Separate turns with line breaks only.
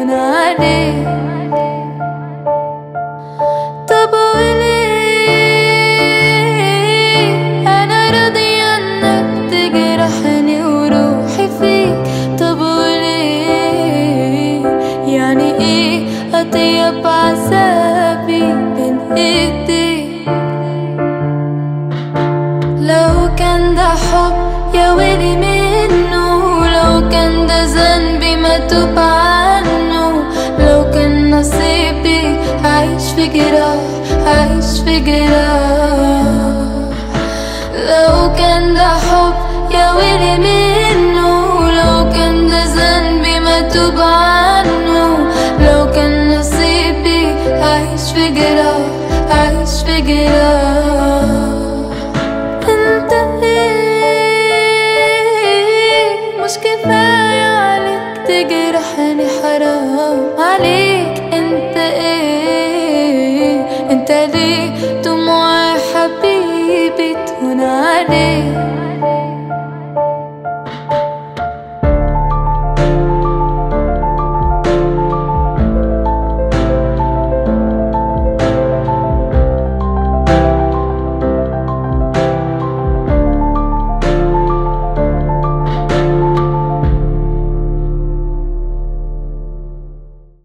تهون عليك طب وليه أنا راضية إنك تجرحني وروحي فيك طب وليه يعني إيه أطيب عذابي بين إيديك لو كان ده حب يا ويلي منه لو كان ده ذنبي ما توب عنه لو كان نصيبي عايش في جراح عايش في جراح لو كان ده حب يا ويلي منه لو كان ده ذنبي ما توب عنه لو كان نصيبي عايش في جراح عايش في جراح انت ايه مش كفاية عليك تجرحني حرام عليك انت ايه انت ليه دموع حبيبي تهون عليك